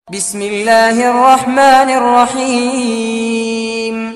بسم الله الرحمن الرحيم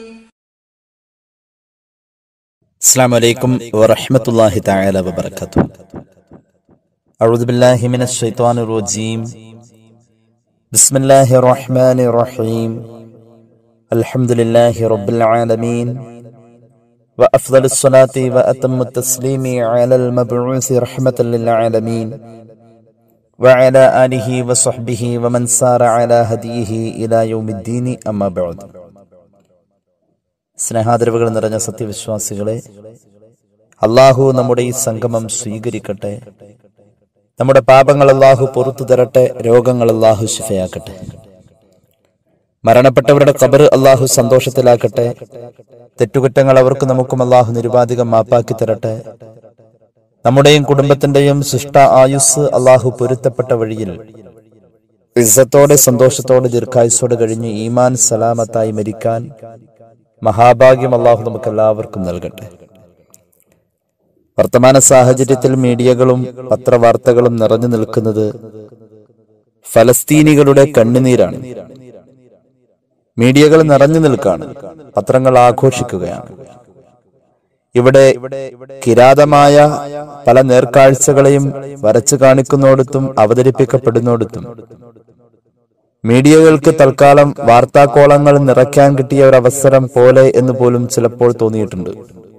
السلام عليكم ورحمة الله تعالى وبركاته أعوذ بالله من الشيطان الرجيم بسم الله الرحمن الرحيم الحمد لله رب العالمين وأفضل الصلاة وأتم التسليم على المبعوث رحمة للعالمين وعلى آله وصحبه ومن سار على هديه إلى يوم الدين أما بعد സ്നേഹാദരവുകൾ നിറഞ്ഞ സത്യവിശ്വാസികളെ അള്ളാഹു നമ്മുടെ ഈ സംഗമം സ്വീകരിക്കട്ടെ നമ്മുടെ പാപങ്ങൾ അള്ളാഹു പുറത്തു തരട്ടെ രോഗങ്ങൾ അള്ളാഹു ശിഫയാക്കട്ടെ മരണപ്പെട്ടവരുടെ കബർ അള്ളാഹു സന്തോഷത്തിലാക്കട്ടെ തെറ്റുകുറ്റങ്ങൾ അവർക്ക് നമുക്കും അള്ളാഹു നിരുപാധികം മാപ്പാക്കി തരട്ടെ നമ്മുടെയും കുടുംബത്തിന്റെയും ശിഷ്ട ആയുസ് അള്ളാഹു പൊരുത്തപ്പെട്ട വഴിയിൽ ഇസ്സത്തോടെ സന്തോഷത്തോടെ ദീർഘായുസോടെ കഴിഞ്ഞ് ഈമാൻ സലാമത്തായി മരിക്കാൻ മഹാഭാഗ്യം അള്ളാഹു നമുക്ക് എല്ലാവർക്കും നൽകട്ടെ വർത്തമാന സാഹചര്യത്തിൽ മീഡിയകളും പത്രവാർത്തകളും നിറഞ്ഞു നിൽക്കുന്നത് ഫലസ്തീനികളുടെ കണ്ണുനീരാണ് മീഡിയകൾ നിറഞ്ഞു നിൽക്കാണ് പത്രങ്ങൾ ആഘോഷിക്കുകയാണ് ഇവിടെ കിരാതമായ പല നേർക്കാഴ്ചകളെയും വരച്ചു കാണിക്കുന്നിടത്തും അവതരിപ്പിക്കപ്പെടുന്നിടത്തും മീഡിയകൾക്ക് തൽക്കാലം വാർത്താക്കോളങ്ങൾ നിറയ്ക്കാൻ കിട്ടിയ ഒരു അവസരം പോലെ എന്ന് പോലും ചിലപ്പോൾ തോന്നിയിട്ടുണ്ട്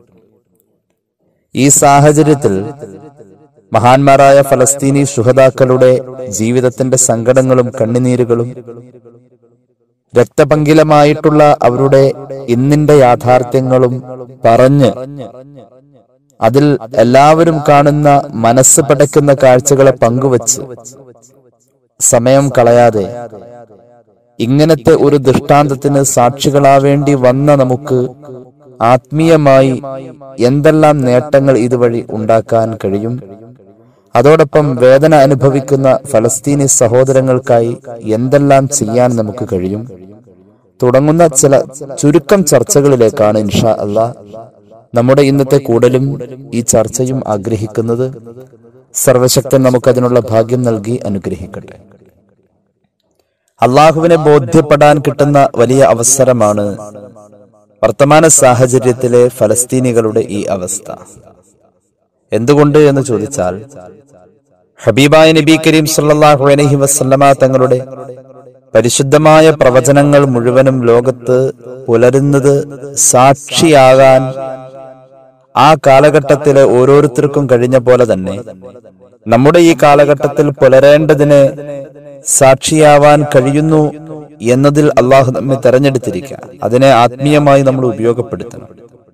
ഈ സാഹചര്യത്തിൽ മഹാന്മാരായ ഫലസ്തീനി ശുഹതാക്കളുടെ ജീവിതത്തിന്റെ സങ്കടങ്ങളും കണ്ണുനീരുകളും രക്തപങ്കിലമായിട്ടുള്ള അവരുടെ ഇന്നിന്റെ യാഥാർത്ഥ്യങ്ങളും പറഞ്ഞ് അതിൽ എല്ലാവരും കാണുന്ന മനസ്സ് പടയ്ക്കുന്ന കാഴ്ചകളെ പങ്കുവച്ച് സമയം കളയാതെ ഇങ്ങനത്തെ ഒരു ദൃഷ്ടാന്തത്തിന് സാക്ഷികളാവേണ്ടി വന്ന നമുക്ക് ആത്മീയമായി എന്തെല്ലാം നേട്ടങ്ങൾ ഇതുവഴി ഉണ്ടാക്കാൻ കഴിയും അതോടൊപ്പം വേദന അനുഭവിക്കുന്ന ഫലസ്തീനി സഹോദരങ്ങൾക്കായി എന്തെല്ലാം ചെയ്യാൻ നമുക്ക് കഴിയും തുടങ്ങുന്ന ചില ചുരുക്കം ചർച്ചകളിലേക്കാണ് ഇൻഷാ അല്ലാ നമ്മുടെ ഇന്നത്തെ കൂടലും ഈ ചർച്ചയും ആഗ്രഹിക്കുന്നത് സർവശക്തൻ നമുക്കതിനുള്ള ഭാഗ്യം നൽകി അനുഗ്രഹിക്കട്ടെ അള്ളാഹുവിനെ ബോധ്യപ്പെടാൻ കിട്ടുന്ന വലിയ അവസരമാണ് വർത്തമാന സാഹചര്യത്തിലെ ഫലസ്തീനികളുടെ ഈ അവസ്ഥ എന്തുകൊണ്ട് എന്ന് ചോദിച്ചാൽ ഹബീബായ നബി കരീം സല്ലല്ലാഹു അലൈഹി വസല്ലമ തങ്ങളുടെ പരിശുദ്ധമായ പ്രവചനങ്ങൾ മുഴുവനും ലോകത്ത് പുലരുന്നത് സാക്ഷിയാകാൻ ആ കാലഘട്ടത്തിലെ ഓരോരുത്തർക്കും കഴിഞ്ഞ പോലെ തന്നെ നമ്മുടെ ഈ കാലഘട്ടത്തിൽ പുലരേണ്ടതിന് സാക്ഷിയാവാൻ കഴിയുന്നു എന്നതിൽ അള്ളാഹു നമ്മെ തെരഞ്ഞെടുത്തിരിക്കുക അതിനെ ആത്മീയമായി നമ്മൾ ഉപയോഗപ്പെടുത്തണം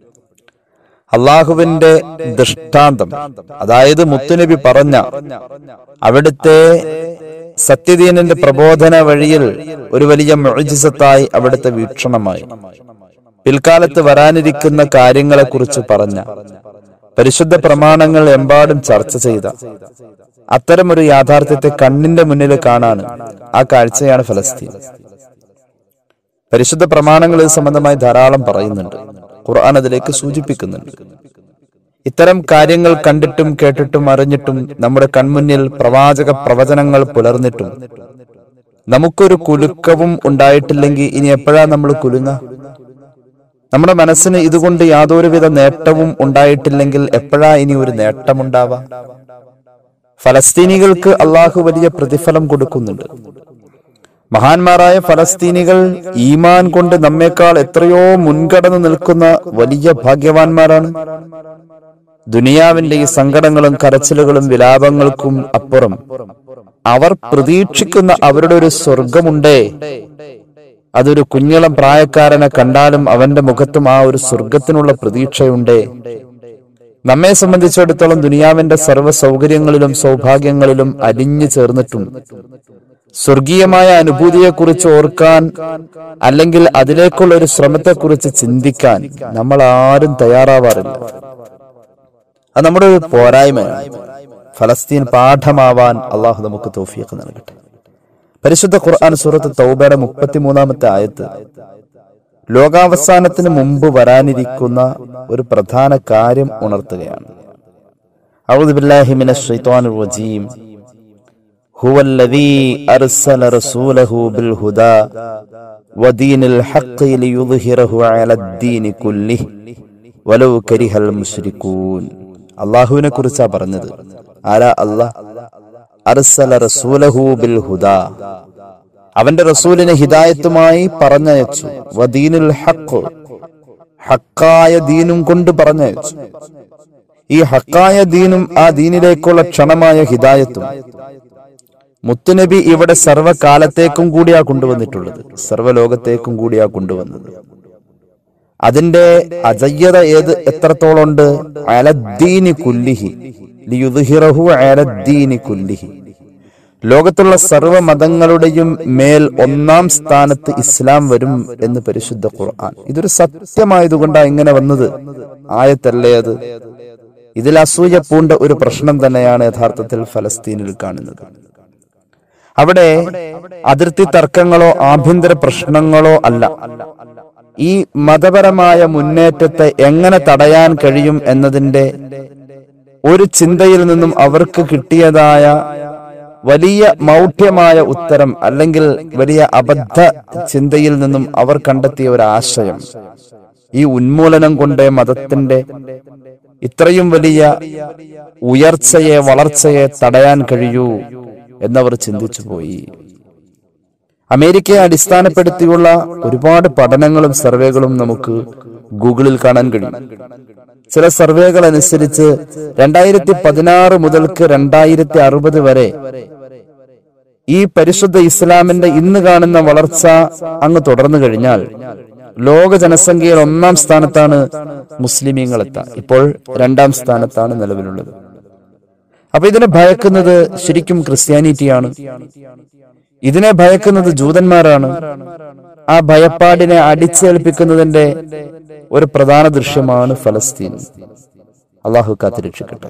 അള്ളാഹുവിന്റെ ദൃഷ്ടാന്തം അതായത് മുത്തുനബി പറഞ്ഞ അവിടുത്തെ സത്യദീനന്റെ പ്രബോധന വഴിയിൽ ഒരു വലിയ മൊഴിജിസത്തായി അവിടുത്തെ വീക്ഷണമായി പിൽക്കാലത്ത് വരാനിരിക്കുന്ന കാര്യങ്ങളെക്കുറിച്ച് പറഞ്ഞ പരിശുദ്ധ പ്രമാണങ്ങൾ എമ്പാടും ചർച്ച ചെയ്ത അത്തരമൊരു യാഥാർത്ഥ്യത്തെ കണ്ണിന്റെ മുന്നിൽ കാണാൻ ആ കാഴ്ചയാണ് ഫലസ്തീൻ പരിശുദ്ധ പ്രമാണങ്ങൾ ഇത് സംബന്ധമായി ധാരാളം പറയുന്നുണ്ട് ഖുർആൻ അതിലേക്ക് സൂചിപ്പിക്കുന്നുണ്ട് ഇത്തരം കാര്യങ്ങൾ കണ്ടിട്ടും കേട്ടിട്ടും അറിഞ്ഞിട്ടും നമ്മുടെ കൺമുന്നിൽ പ്രവാചക പ്രവചനങ്ങൾ പുലർന്നിട്ടും നമുക്കൊരു കുലുക്കവും ഉണ്ടായിട്ടില്ലെങ്കിൽ ഇനി എപ്പോഴാ നമ്മൾ കുലുങ്ങ നമ്മുടെ മനസ്സിന് ഇതുകൊണ്ട് യാതൊരുവിധ നേട്ടവും ഉണ്ടായിട്ടില്ലെങ്കിൽ എപ്പോഴാ ഇനി ഒരു നേട്ടമുണ്ടാവാ ഫലസ്തീനികൾക്ക് അള്ളാഹു വലിയ പ്രതിഫലം കൊടുക്കുന്നുണ്ട് മഹാന്മാരായ ഫലസ്തീനികൾ ഈമാൻ കൊണ്ട് നമ്മേക്കാൾ എത്രയോ മുൻകടന്നു നിൽക്കുന്ന വലിയ ഭാഗ്യവാന്മാരാണ് ദുനിയാവിന്റെ ഈ സങ്കടങ്ങളും കരച്ചിലുകളും വിലാപങ്ങൾക്കും അപ്പുറം അവർ പ്രതീക്ഷിക്കുന്ന അവരുടെ ഒരു സ്വർഗമുണ്ടേ അതൊരു കുഞ്ഞിളം പ്രായക്കാരനെ കണ്ടാലും അവന്റെ മുഖത്തും ആ ഒരു സ്വർഗത്തിനുള്ള പ്രതീക്ഷയുണ്ടേ നമ്മെ സംബന്ധിച്ചിടത്തോളം ദുനിയാവിന്റെ സർവ്വ സൗകര്യങ്ങളിലും സൗഭാഗ്യങ്ങളിലും അലിഞ്ഞു ചേർന്നിട്ടും സ്വർഗീയമായ അനുഭൂതിയെക്കുറിച്ച് ഓർക്കാൻ അല്ലെങ്കിൽ അതിലേക്കുള്ള ഒരു ശ്രമത്തെക്കുറിച്ച് ചിന്തിക്കാൻ നമ്മൾ ആരും തയ്യാറാവാറില്ല അത് നമ്മുടെ ഒരു പോരായ്മയാണ് ഫലസ്തീൻ പാഠമാവാൻ അള്ളാഹു നമുക്ക് തോഫിയൊക്കെ നൽകട്ടെ പരിശുദ്ധ ഖുർആൻ സൂറത്ത് തൗബയുടെ മുപ്പത്തിമൂന്നാമത്തെ ആയത്ത് ലോകാവസാനത്തിന് മുമ്പ് വരാനിരിക്കുന്ന ഒരു പ്രധാന കാര്യം ഉണർത്തുകയാണ് ഔദുബില്ലാഹിമിന ഷൈത്വാനുർ റജീം هو الذي أرسل رسوله بالهدى ودين الحق ليظهره على الدين كله ولو كره المشركون അള്ളാഹുവിനെ കുറിച്ചാ പറഞ്ഞത് ആരാ അല്ലാഹ് അർസല റസൂലഹു ബിൽ ഹുദാ അവന്റെ റസൂലിനെ ഹിദായത്തുമായി പറഞ്ഞയച്ചു വദീനുൽ ഹഖ് ഹക്കായ ദീനും കൊണ്ട് പറഞ്ഞയച്ചു ഈ ഹക്കായ ദീനും ആ ദീനിലേക്കുള്ള ക്ഷണമായ ഹിദായത്തും മുത്തുനബി ഇവിടെ സർവകാലത്തേക്കും കൂടിയാ കൊണ്ടുവന്നിട്ടുള്ളത് സർവ്വലോകത്തേക്കും കൂടിയാ കൊണ്ടുവന്നത് അതിന്റെ അജയ്യത ഏത് എത്രത്തോളം ഉണ്ട് അലദ്ദീനി കുല്ലിഹി ലിയുദ്ഹിറഹു അലദ്ദീനി കുല്ലിഹി ലോകത്തുള്ള സർവ്വ മതങ്ങളുടെയും മേൽ ഒന്നാം സ്ഥാനത്ത് ഇസ്ലാം വരും എന്ന് പരിശുദ്ധ ഖുർആൻ ഇതൊരു സത്യമായതുകൊണ്ടാണ് ഇങ്ങനെ വന്നത് ആയത്തല്ലേ അത് ഇതിൽ അസൂയ പൂണ്ട ഒരു പ്രശ്നം തന്നെയാണ് യഥാർത്ഥത്തിൽ ഫലസ്തീനിൽ കാണുന്നത് അവിടെ അതിർത്തി തർക്കങ്ങളോ ആഭ്യന്തര പ്രശ്നങ്ങളോ അല്ല ഈ മതപരമായ മുന്നേറ്റത്തെ എങ്ങനെ തടയാൻ കഴിയും എന്നതിന്റെ ഒരു ചിന്തയിൽ നിന്നും അവർക്ക് കിട്ടിയതായ വലിയ മൗഢ്യമായ ഉത്തരം അല്ലെങ്കിൽ വലിയ അബദ്ധ ചിന്തയിൽ നിന്നും അവർ കണ്ടെത്തിയ ഒരു ആശയം ഈ ഉന്മൂലനം കൊണ്ട് മതത്തിന്റെ ഇത്രയും വലിയ ഉയർച്ചയെ വളർച്ചയെ തടയാൻ കഴിയൂ എന്നവർ ചിന്തിച്ചു പോയി അമേരിക്കയെ അടിസ്ഥാനപ്പെടുത്തിയുള്ള ഒരുപാട് പഠനങ്ങളും സർവേകളും നമുക്ക് ഗൂഗിളിൽ കാണാൻ കഴിയും ചില സർവേകൾ അനുസരിച്ച് രണ്ടായിരത്തി പതിനാറ് മുതൽക്ക് രണ്ടായിരത്തി അറുപത് വരെ ഈ പരിശുദ്ധ ഇസ്ലാമിന്റെ ഇന്ന് കാണുന്ന വളർച്ച അങ്ങ് തുടർന്നു കഴിഞ്ഞാൽ ലോക ജനസംഖ്യയിൽ ഒന്നാം സ്ഥാനത്താണ് മുസ്ലിമീങ്ങൾ എത്താൻ ഇപ്പോൾ രണ്ടാം സ്ഥാനത്താണ് നിലവിലുള്ളത് അപ്പൊ ഇതിനെ ഭയക്കുന്നത് ശരിക്കും ക്രിസ്ത്യാനിറ്റിയാണ് ഇതിനെ ഭയക്കുന്നത് ജൂതന്മാരാണ് ആ ഭയപ്പാടിനെ അടിച്ചേൽപ്പിക്കുന്നതിന്റെ ഒരു പ്രധാന ദൃശ്യമാണ് ഫലസ്തീൻ അള്ളാഹു കാത്തിരക്ഷിക്കട്ടെ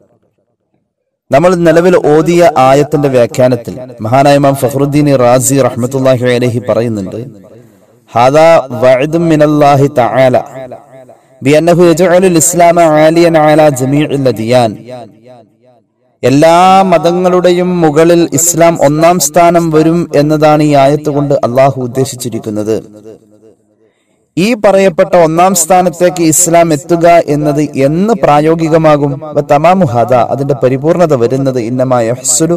നമ്മൾ നിലവിൽ ഓതിയ ആയത്തിന്റെ വ്യാഖ്യാനത്തിൽ മഹാനായ ഇമാം ഫഖറുദ്ദീൻ റാസി റഹ്മത്തുല്ലാഹി അലൈഹി പറയുന്നുണ്ട് ഹാദാ വഅദും മിനല്ലാഹി തആല ബിഅന്നഹു യജഅലുൽ ഇസ്ലാമ ആലിയൻ അലാ ജമീഇൽ അദിയാൻ എല്ലാ മതങ്ങളുടെയും മുകളിൽ ഇസ്ലാം ഒന്നാം സ്ഥാനം വരും എന്നതാണ് ഈ ആയത്ത് കൊണ്ട് അള്ളാഹു ഉദ്ദേശിച്ചിരിക്കുന്നത് ഈ പറയപ്പെട്ട ഒന്നാം സ്ഥാനത്തേക്ക് ഇസ്ലാം എത്തുക എന്നത് എന്ന് പ്രായോഗികമാകും വ തമാമു ഹദ അതിന്റെ പരിപൂർണത വരുന്നത് ഇന്നമായ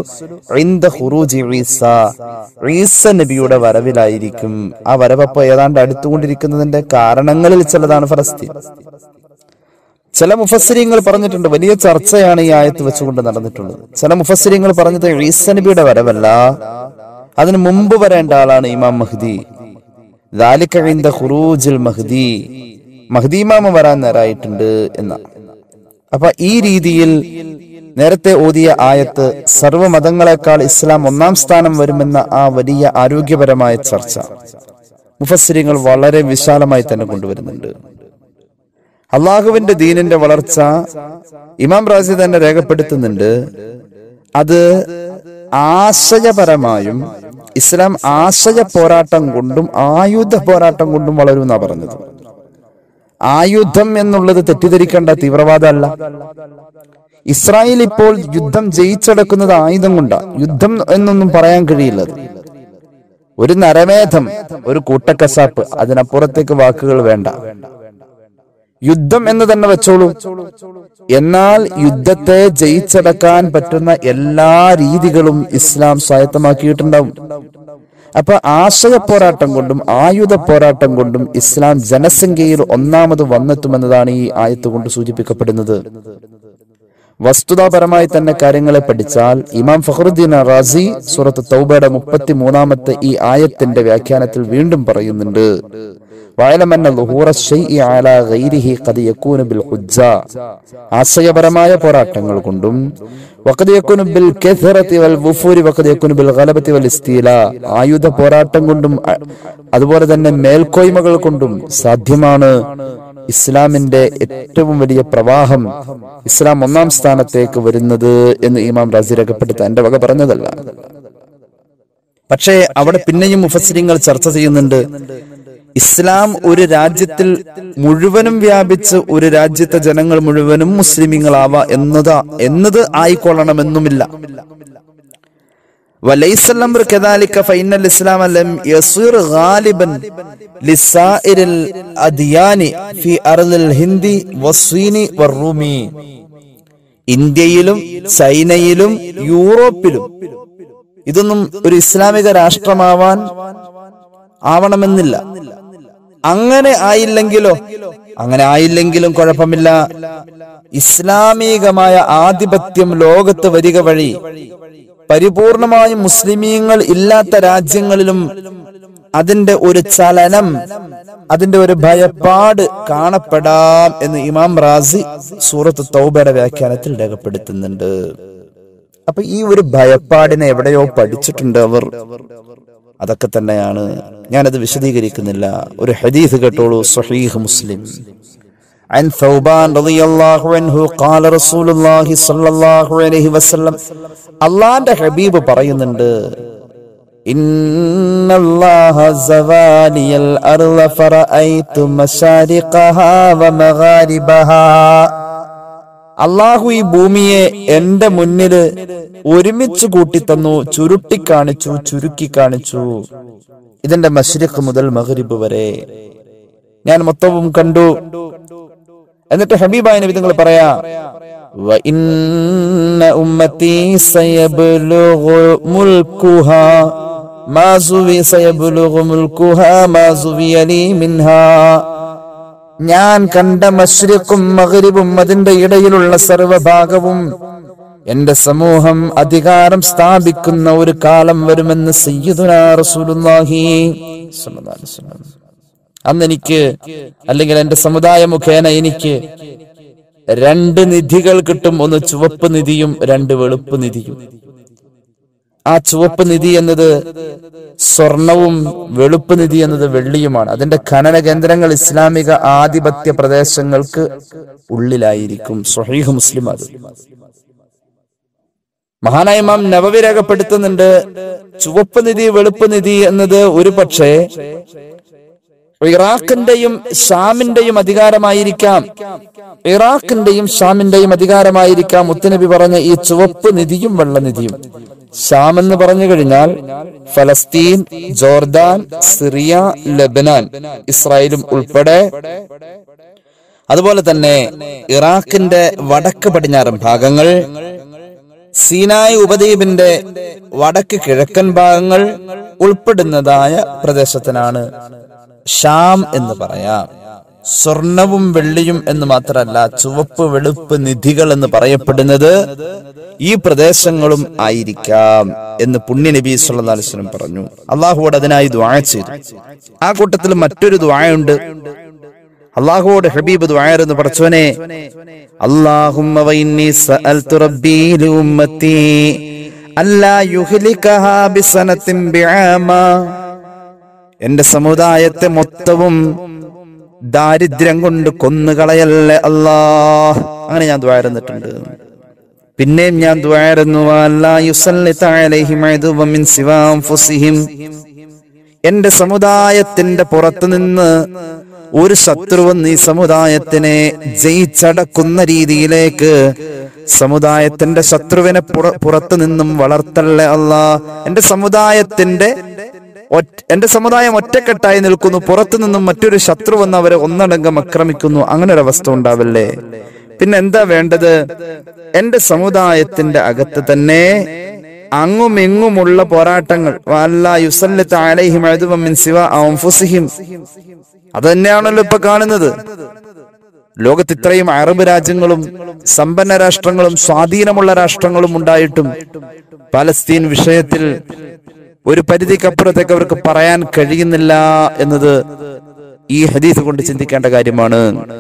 ഈസ നബിയുടെ വരവിലായിരിക്കും ആ വരവപ്പോ ഏതാണ്ട് അടുത്തുകൊണ്ടിരിക്കുന്നതിന്റെ കാരണങ്ങളിൽ ചിലതാണ് ഫലസ്തീൻ ചില മുഫസ്സിരിങ്ങൾ പറഞ്ഞിട്ടുണ്ട് വലിയ ചർച്ചയാണ് ഈ ആയത്ത് വെച്ചുകൊണ്ട് നടന്നിട്ടുള്ളത് ചില മുഫസ്സിരിങ്ങൾ പറഞ്ഞത് ഈസ നബിയുടെ വരവല്ല അതിന് മുമ്പ് വരേണ്ട ആളാണ് ഇമാം മഹ്ദി ذلك عند خروج المهدي മഹ്ദി ഇമാമ വരാൻ നേരായിട്ടുണ്ട് എന്ന അപ്പൊ ഈ രീതിയിൽ നേരത്തെ ഓതിയ ആയത്ത് സർവ്വ മതങ്ങളെക്കാൾ ഇസ്ലാം ഒന്നാം സ്ഥാനം വരുമെന്ന ആ വലിയ ആരോഗ്യപരമായ ചർച്ച മുഫസ്സിരിങ്ങൾ വളരെ വിശാലമായി തന്നെ കൊണ്ടുവരുന്നുണ്ട് അള്ളാഹുവിന്റെ ദീനിന്റെ വളർച്ച ഇമാം റാസി തന്നെ രേഖപ്പെടുത്തുന്നുണ്ട് അത് ആശയപരമായും ഇസ്ലാം ആശയ പോരാട്ടം കൊണ്ടും ആയുധ പോരാട്ടം കൊണ്ടും വളരുമെന്നാ പറഞ്ഞത് ആയുധം എന്നുള്ളത് തെറ്റിദ്ധരിക്കേണ്ട തീവ്രവാദമല്ല ഇസ്രായേൽ ഇപ്പോൾ യുദ്ധം ജയിച്ചടക്കുന്നത് ആയുധം കൊണ്ടാണ് യുദ്ധം എന്നൊന്നും പറയാൻ കഴിയില്ല അത്. ഒരു നരമേധം ഒരു കൂട്ടക്കസാപ്പ് അതിനപ്പുറത്തേക്ക് വാക്കുകൾ വേണ്ട യുദ്ധം എന്ന് തന്നെ വെച്ചോളൂ എന്നാൽ യുദ്ധത്തെ ജയിച്ചടക്കാൻ പറ്റുന്ന എല്ലാ രീതികളും ഇസ്ലാം സ്വായത്തമാക്കിയിട്ടുണ്ടാവും അപ്പൊ ആശയ പോരാട്ടം കൊണ്ടും ആയുധ പോരാട്ടം കൊണ്ടും ഇസ്ലാം ജനസംഖ്യയിൽ ഒന്നാമത് വന്നെത്തുമെന്നതാണ് ഈ ആയത്ത് കൊണ്ട് സൂചിപ്പിക്കപ്പെടുന്നത് വസ്തുതാപരമായി തന്നെ കാര്യങ്ങളെ പഠിച്ചാൽ ഇമാം ഫഖറുദ്ദീൻ റാസി സൂറത്ത് തൗബയുടെ മുപ്പത്തി മൂന്നാമത്തെ ഈ ആയത്തിന്റെ വ്യാഖ്യാനത്തിൽ വീണ്ടും പറയുന്നുണ്ട് വയലമന്ന ലുഹൂറ ശൈഇ അലാ ഗൈരിഹി ഖദ് യകൂനു ബിൽ ഹുജ്ജ ആശയപരമായ പോരാട്ടങ്ങൾ കൊണ്ടും വഖദ് യകൂനു ബിൽ കഥറതി വൽ വുഫൂരി വഖദ് യകൂനു ബിൽ ഗലബതി വൽ ഇസ്തീല ആയുധ പോരാട്ടം കൊണ്ടും അ- അതുപോലെ തന്നെ മേൽക്കോയ്മകൾ കൊണ്ടും സാധ്യമാണ് ഇസ്ലാമിന്റെ ഏറ്റവും വലിയ പ്രവാഹം ഇസ്ലാം ഒന്നാം സ്ഥാനത്തേക്ക് വരുന്നത് എന്ന് ഇമാം റാസി രേഖപ്പെടുത്ത എന്റെ വക പറഞ്ഞതല്ല പക്ഷേ അവിടെ പിന്നെയും മുഫസ്സിരിങ്ങൾ ചർച്ച ചെയ്യുന്നുണ്ട് ഇസ്ലാം ഒരു രാജ്യത്തിൽ മുഴുവനും വ്യാപിച്ച് ഒരു രാജ്യത്തെ ജനങ്ങൾ മുഴുവനും മുസ്ലിമീങ്ങളാവാ എന്നത് എന്നത് ആയിക്കൊള്ളണമെന്നുമില്ല وليس الأمر كذلك فإن الإسلام لم يصير غالبا لسائر الأديان في أرض الهند والصين والروم ഇന്ത്യയിലും ചൈനയിലും യൂറോപ്പിലും ഇതൊന്നും ഒരു ഇസ്ലാമിക രാഷ്ട്രമാവാൻ ആവണമെന്നില്ല അങ്ങനെ ആയില്ലെങ്കിലോ അങ്ങനെ ആയില്ലെങ്കിലും കുഴപ്പമില്ല ഇസ്ലാമികമായ ആധിപത്യം ലോകത്ത് വരിക വഴി പരിപൂർണമായും മുസ്ലിമീങ്ങൾ ഇല്ലാത്ത രാജ്യങ്ങളിലും അതിന്റെ ഒരു ചലനം അതിന്റെ ഒരു ഭയപ്പാട് കാണപ്പെടാം എന്ന് ഇമാം റാസി സൂറത്ത് തൗബയുടെ വ്യാഖ്യാനത്തിൽ രേഖപ്പെടുത്തുന്നുണ്ട് അപ്പൊ ഈ ഒരു ഭയപ്പാടിനെ എവിടെയോ പഠിച്ചിട്ടുണ്ട് അവർ അതൊക്കെ തന്നെയാണ് ഞാനത് വിശദീകരിക്കുന്നില്ല ഒരു ഹദീസ് കേട്ടോളൂ സഹീഹ് മുസ്ലിം عن ثوبان رضي الله عنه قال رسول الله صلى الله عليه وسلم അള്ളാന്റെ ഹബീബ് പറയുന്നുണ്ട് إن الله زوالي الأرض فرأيت مشارقها ومغاربها അള്ളാഹു ഈ ഭൂമിയെ എന്റെ മുന്നില് ഒരുമിച്ച് കൂട്ടിത്തന്നു ചുരുട്ടി കാണിച്ചു ചുരുക്കി കാണിച്ചു ഇതിന്റെ മഷ്രിഖ് മുതൽ മഗ്രിബ് വരെ ഞാൻ മൊത്തവും കണ്ടു എന്നിട്ട് ഹബീബായ നബി നിങ്ങൾ പറയാ وإن أمتي سيبلغ ملكها ما زوي سيبلغ ملكها ما زوي لي منها ഞാൻ കണ്ട മഷ്രിഖും മഗ്രിബും അതിന്റെ ഇടയിലുള്ള സർവഭാഗവും എന്റെ സമൂഹം അധികാരം സ്ഥാപിക്കുന്ന ഒരു കാലം വരുമെന്ന് സയ്യിദുനാ റസൂലുള്ളാഹി സ്വല്ലല്ലാഹു അലൈഹി വസല്ലം. അന്ന് എനിക്ക് അല്ലെങ്കിൽ എന്റെ സമുദായ മുഖേന എനിക്ക് രണ്ട് നിധികൾ കിട്ടും ഒന്ന് ചുവപ്പ് നിധിയും രണ്ട് വെളുപ്പ് നിധിയും ആ ചുവപ്പ് നിധി എന്നത് സ്വർണവും വെളുപ്പ് നിധി എന്നത് വെള്ളിയുമാണ് അതിന്റെ ഖനന കേന്ദ്രങ്ങൾ ഇസ്ലാമിക ആധിപത്യ പ്രദേശങ്ങൾക്ക് ഉള്ളിലായിരിക്കും സ്വഹീഹ് മുസ്ലിം അത് മഹാനായ ഇമാം നവവി രേഖപ്പെടുത്തുന്നുണ്ട് ചുവപ്പ് നിധി വെളുപ്പ് നിധി എന്നത് ഒരു പക്ഷേ ഇറാഖിന്റെയും ഷാമിന്റെയും അധികാരമായിരിക്കാം ഇറാഖിന്റെയും ഷാമിന്റെയും അധികാരമായിരിക്കാം മുത്തനബി പറഞ്ഞ ഈ ചുവപ്പ് നിധിയും വെള്ളനിധിയും ഷാം എന്ന് പറഞ്ഞു കഴിഞ്ഞാൽ ഫലസ്തീൻ ജോർദാൻ സിറിയ ലബനാൻ ഇസ്രായേലും ഉൾപ്പെടെ അതുപോലെ തന്നെ ഇറാഖിന്റെ വടക്ക് പടിഞ്ഞാറൻ ഭാഗങ്ങൾ സീനായ് ഉപദ്വീപിന്റെ വടക്ക് കിഴക്കൻ ഭാഗങ്ങൾ ഉൾപ്പെടുന്നതായ പ്രദേശത്തിനാണ് ഷാം എന്ന് പറയാം സ്വർണവും വെള്ളിയും എന്ന് മാത്രമല്ല ചുവപ്പ് വെളുപ്പ് നിധികൾ എന്ന് പറയപ്പെടുന്നത് ഈ പ്രദേശങ്ങളും ആയിരിക്കാം എന്ന് പുണ്യ നബി സല്ലല്ലാഹു അലൈഹി വസല്ലം പറഞ്ഞു അള്ളാഹുവോട് അതിനായി ദ്വാ ചെയ്തു ആ കൂട്ടത്തിൽ മറ്റൊരു ദ്വായുണ്ട് അള്ളാഹുവോട് ഹബീബ് ദ്വായെന്ന് പറച്ചോനെ അല്ലാഹുമ്മ വഇന്നി സഅൽതു റബ്ബി ലിഉമ്മത്തി അല്ലാ യുഹ്ലികഹാ ബിസനത്തിൻ ബിആമാ എന്റെ സമുദായത്തെ മൊത്തവും ദാരിദ്ര്യം കൊണ്ട് കൊന്നുകളയല്ലേ അല്ലാ അങ്ങനെ ഞാൻ ദ്വാരുന്നിട്ടുണ്ട് പിന്നെയും ഞാൻ ദ്വാരുന്നു അല്ലാ യുസല്ലിത അലൈഹിം അദുവ്വ മിൻ സിവാ അൻഫുസിഹിം എന്റെ സമുദായത്തിന്റെ പുറത്തു നിന്ന് ഒരു ശത്രുവും നീ സമുദായത്തിനെ ജയിച്ചടക്കുന്ന രീതിയിലേക്ക് സമുദായത്തിന്റെ ശത്രുവിനെ പുറ- പുറത്തു നിന്നും വളർത്തല്ലേ അല്ലാ എന്റെ സമുദായത്തിന്റെ ഒറ്റ- എന്റെ സമുദായം ഒറ്റക്കെട്ടായി നിൽക്കുന്നു പുറത്തു നിന്നും മറ്റൊരു ശത്രു വന്ന് അവരെ ഒന്നടങ്കം ആക്രമിക്കുന്നു അങ്ങനെ ഒരു അവസ്ഥ ഉണ്ടാവില്ലേ പിന്നെ എന്താ വേണ്ടത് എന്റെ സമുദായത്തിന്റെ അകത്ത് തന്നെ അങ്ങും ഇങ്ങുമുള്ള പോരാട്ടങ്ങൾ വല്ല യുസല്ലത്ത് അലൈഹിം അദുവ്വ മിൻ സിവ അൻഫുസിഹിം അത് തന്നെയാണല്ലോ ഇപ്പൊ കാണുന്നത് ലോകത്ത് ഇത്രയും അറബ് രാജ്യങ്ങളും സമ്പന്ന രാഷ്ട്രങ്ങളും സ്വാധീനമുള്ള രാഷ്ട്രങ്ങളും ഉണ്ടായിട്ടും പലസ്തീൻ വിഷയത്തിൽ ഒരു പരിധിക്കപ്പുറത്തേക്ക് അവർക്ക് പറയാൻ കഴിയുന്നില്ല എന്നത് ഈ ഹദീസ് കൊണ്ട് ചിന്തിക്കേണ്ട കാര്യമാണ്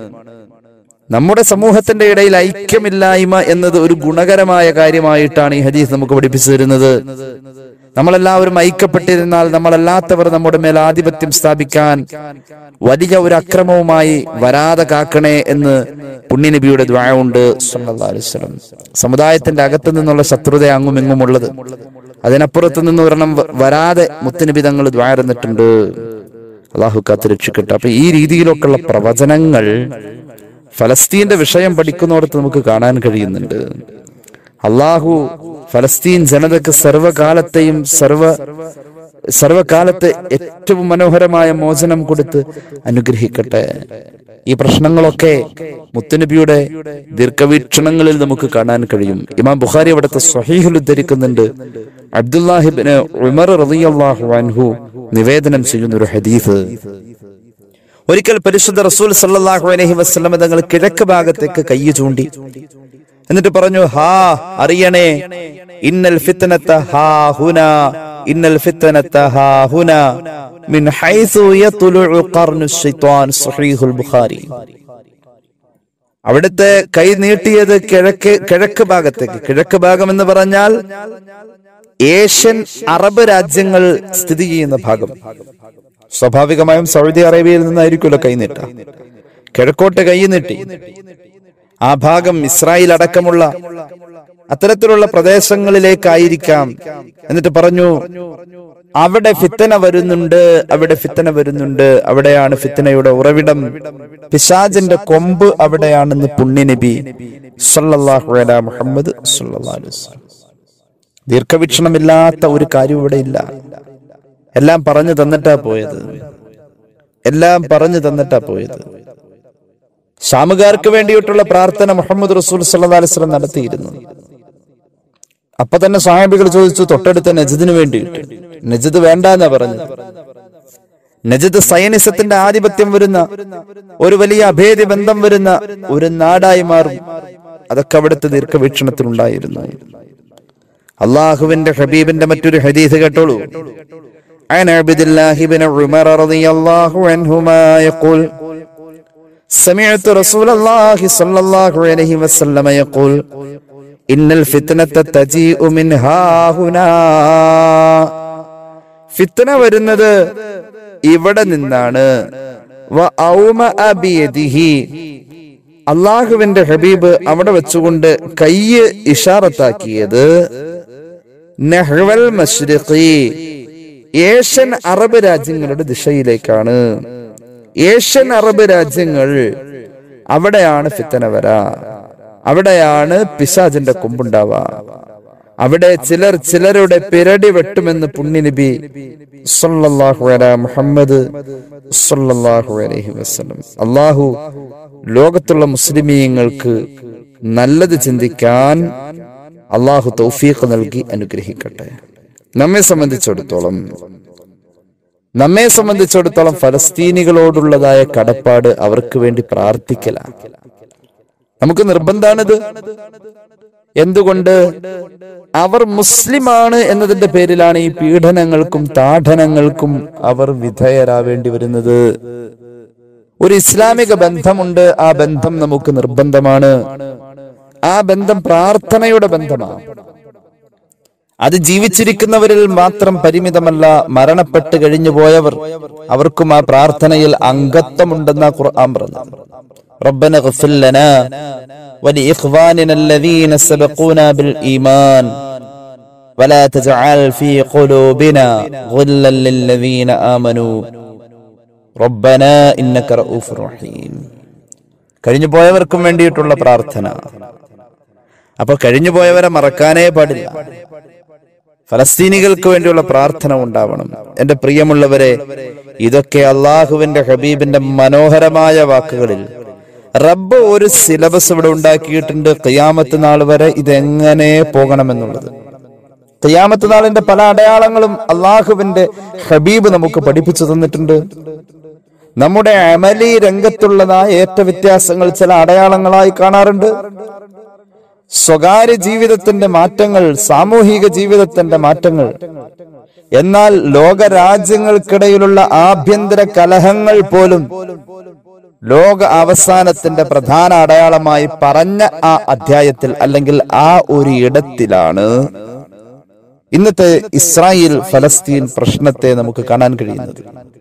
നമ്മുടെ സമൂഹത്തിന്റെ ഇടയിൽ ഐക്യമില്ലായ്മ എന്നത് ഒരു ഗുണകരമായ കാര്യമായിട്ടാണ് ഈ ഹദീസ് നമുക്ക് പഠിപ്പിച്ചു തരുന്നത് നമ്മളെല്ലാവരും ഐക്യപ്പെട്ടിരുന്നാൽ നമ്മളല്ലാത്തവർ നമ്മുടെ മേൽ ആധിപത്യം സ്ഥാപിക്കാൻ വലിയ ഒരു അക്രമവുമായി വരാതെ കാക്കണേ എന്ന് പുണ്യനബിയുടെ ദ്വായമുണ്ട് സല്ലല്ലാഹു അലൈഹി വസല്ലം സമുദായത്തിന്റെ അകത്തു നിന്നുള്ള ശത്രുത അങ്ങും ഇങ്ങും ഉള്ളത് അതിനപ്പുറത്ത് നിന്ന് ഒരെണ്ണം വ- വരാതെ മുത്തനബി തങ്ങൾ ദ്വാരന്നിട്ടുണ്ട് അള്ളാഹു കാത്ത് രക്ഷിക്കട്ടെ അപ്പൊ ഈ രീതിയിലൊക്കെയുള്ള പ്രവചനങ്ങൾ ഫലസ്തീന്റെ വിഷയം പഠിക്കുന്നിടത്ത് നമുക്ക് കാണാൻ കഴിയുന്നുണ്ട് അള്ളാഹു ഫലസ്തീൻ ജനതക്ക് സർവകാലത്തെയും സർവ സർവകാലത്തെ ഏറ്റവും മനോഹരമായ മോചനം കൊടുത്ത് അനുഗ്രഹിക്കട്ടെ ഈ പ്രശ്നങ്ങളൊക്കെ മുത്തുനബിയുടെ ദീർഘവീക്ഷണങ്ങളിൽ നമുക്ക് കാണാൻ കഴിയും ഇമാം ബുഖാരി അവിടുത്തെ സ്വഹീഹിൽ ഉദ്ധരിക്കുന്നുണ്ട് അബ്ദുല്ലാഹിബിന് ഉമർ റളിയല്ലാഹു അൻഹു നിവേദനം ചെയ്യുന്ന ഒരു ഹദീസ് ഒരിക്കൽ പരിശുദ്ധ റസൂൽ സല്ലല്ലാഹു അലൈഹി വസല്ലം തങ്ങൾ കിഴക്ക് ഭാഗത്തേക്ക് കൈ ചൂണ്ടി എന്നിട്ട് പറഞ്ഞു ഹാ അറിയണേ ഇന്നൽ ഫിത്നത ഹാ ഹുന ഇന്നൽ ഫിത്നത ഹാ ഹുന മിൻ ഹൈസു യത്ലുഉ ഖർനു ശൈത്വാൻ സഹീഹുൽ ബുഖാരി അവിടുത്തെ കൈ നീട്ടിയത് കിഴക്ക് കിഴക്ക് ഭാഗത്തേക്ക് കിഴക്ക് ഭാഗം എന്ന് പറഞ്ഞാൽ ഏഷ്യൻ അറബ് രാജ്യങ്ങൾ സ്ഥിതി ചെയ്യുന്ന ഭാഗം സ്വാഭാവികമായും സൗദി അറേബ്യയിൽ നിന്നായിരിക്കുമല്ലോ കൈനീട്ട കിഴക്കോട്ട് കൈ നീട്ടി ആ ഭാഗം ഇസ്രായേൽ അടക്കമുള്ള അത്തരത്തിലുള്ള പ്രദേശങ്ങളിലേക്കായിരിക്കാം എന്നിട്ട് പറഞ്ഞു അവിടെ ഫിത്തന വരുന്നുണ്ട് അവിടെ ഫിത്തന വരുന്നുണ്ട് അവിടെയാണ് ഫിത്തനയുടെ ഉറവിടം പിശാജിന്റെ കൊമ്പ് അവിടെയാണെന്ന് പുണ്യനബി സല്ലല്ലാഹു അലാ മുഹമ്മദ് സല്ലല്ലാഹു അലൈഹി വസല്ലം ദീർഘവീക്ഷണമില്ലാത്ത ഒരു കാര്യം ഇവിടെ ഇല്ല എല്ലാം പറഞ്ഞു തന്നിട്ടാ പോയത് എല്ലാം പറഞ്ഞു തന്നിട്ടാ പോയത് ഷാമുകാർക്ക് വേണ്ടിയിട്ടുള്ള പ്രാർത്ഥന മുഹമ്മദ് റസൂൽ സല്ലല്ലാഹു അലൈഹി വസല്ലം നടത്തിയിരുന്നു അപ്പൊ തന്നെ സാഹിബികൾ ചോദിച്ചു തൊട്ടടുത്ത നജിദിന് വേണ്ടിയിട്ട് നജിദ് വേണ്ട എന്നാ പറഞ്ഞത് നജിദ് സയനിസത്തിന്റെ ആധിപത്യം വരുന്ന ഒരു വലിയ അഭേദ്യ ബന്ധം വരുന്ന ഒരു നാടായി മാറും അതൊക്കെ അവിടുത്തെ ദീർഘവീക്ഷണത്തിലുണ്ടായിരുന്നു അള്ളാഹുവിന്റെ ഹബീബിന്റെ മറ്റൊരു ഹദീസ് കേട്ടോളൂ عن عبد الله بن عمر رضي الله عنهما يقول سمعت رسول الله صلى الله عليه وسلم يقول إن الفتنة تجيء من ها هنا ഫിത്തന വരുന്നത് ഇവിടെ നിന്നാണ് വ ഔമ അബിയദിഹി അള്ളാഹുവിന്റെ ഹബീബ് അവിടെ വെച്ചുകൊണ്ട് കയ്യ് ഇഷാറത്താക്കിയത് നെഹ്വൽ മഷ്രിഖി ഏഷ്യൻ അറബ് രാജ്യങ്ങളുടെ ദിശയിലേക്കാണ് ഏഷ്യൻ അറബ് രാജ്യങ്ങൾ അവിടെയാണ് ഫിത്തന വരാ അവിടെയാണ് പിശാജിന്റെ കൊമ്പുണ്ടാവുക അവിടെ ചിലർ ചിലരുടെ പിരടി വെട്ടുമെന്ന് പുണ്യനബി സല്ലല്ലാഹു അലാ മുഹമ്മദ് സല്ലല്ലാഹു അലൈഹി വസല്ലം അള്ളാഹു ലോകത്തുള്ള മുസ്ലിമീങ്ങൾക്ക് നല്ലത് ചിന്തിക്കാൻ അള്ളാഹു തൗഫീഖ് നൽകി അനുഗ്രഹിക്കട്ടെ നമ്മെ സംബന്ധിച്ചിടത്തോളം നമ്മെ സംബന്ധിച്ചിടത്തോളം ഫലസ്തീനികളോടുള്ളതായ കടപ്പാട് അവർക്ക് വേണ്ടി പ്രാർത്ഥിക്കല നമുക്ക് നിർബന്ധാണിത് എന്തുകൊണ്ട് അവർ മുസ്ലിമാണ് എന്നതിന്റെ പേരിലാണ് ഈ പീഡനങ്ങൾക്കും താഠനങ്ങൾക്കും അവർ വിധേയരാവേണ്ടി വരുന്നത് ഒരു ഇസ്ലാമിക ബന്ധമുണ്ട് ആ ബന്ധം നമുക്ക് നിർബന്ധമാണ് ആ ബന്ധം പ്രാർത്ഥനയുടെ ബന്ധമാണ് അത് ജീവിച്ചിരിക്കുന്നവരിൽ മാത്രം പരിമിതമല്ല മരണപ്പെട്ട് കഴിഞ്ഞു പോയവർ അവർക്കും ആ പ്രാർത്ഥനയിൽ അംഗത്വമുണ്ടെന്ന ഖുർആൻ പറഞ്ഞത് ربنا اغفر لنا ولإخواننا الذين سبقونا بالإيمان ولا تجعل في قلوبنا غلا للذين آمنوا ربنا إنك رؤوف رحيم കഴിഞ്ഞു പോയവർക്കും വേണ്ടിയിട്ടുള്ള പ്രാർത്ഥന അപ്പൊ കഴിഞ്ഞു പോയവരെ മറക്കാനേ പാടില്ല ഫലസ്തീനികൾക്ക് വേണ്ടിയുള്ള പ്രാർത്ഥന ഉണ്ടാവണം എന്റെ പ്രിയമുള്ളവരെ ഇതൊക്കെ അള്ളാഹുവിന്റെ ഹബീബിന്റെ മനോഹരമായ വാക്കുകളിൽ റബ്ബ് ഒരു സിലബസ് ഇവിടെ ഉണ്ടാക്കിയിട്ടുണ്ട് ഖിയാമത്ത് നാൾ വരെ ഇതെങ്ങനെ പോകണമെന്നുള്ളത് ഖിയാമത്ത് നാളിന്റെ പല അടയാളങ്ങളും അള്ളാഹുവിന്റെ ഹബീബ് നമുക്ക് പഠിപ്പിച്ചു തന്നിട്ടുണ്ട് നമ്മുടെ അമലി രംഗത്തുള്ളതായ ഏറ്റ വ്യത്യാസങ്ങൾ ചില അടയാളങ്ങളായി കാണാറുണ്ട് സ്വകാര്യ ജീവിതത്തിന്റെ മാറ്റങ്ങൾ സാമൂഹിക ജീവിതത്തിന്റെ മാറ്റങ്ങൾ എന്നാൽ ലോകരാജ്യങ്ങൾക്കിടയിലുള്ള ആഭ്യന്തര കലഹങ്ങൾ പോലും ലോക അവസാനത്തിന്റെ പ്രധാന അടയാളമായി പറഞ്ഞ ആ അധ്യായത്തിൽ അല്ലെങ്കിൽ ആ ഒരു ഇടത്തിലാണ് ഇന്നത്തെ ഇസ്രായേൽ ഫലസ്തീൻ പ്രശ്നത്തെ നമുക്ക് കാണാൻ കഴിയുന്നത്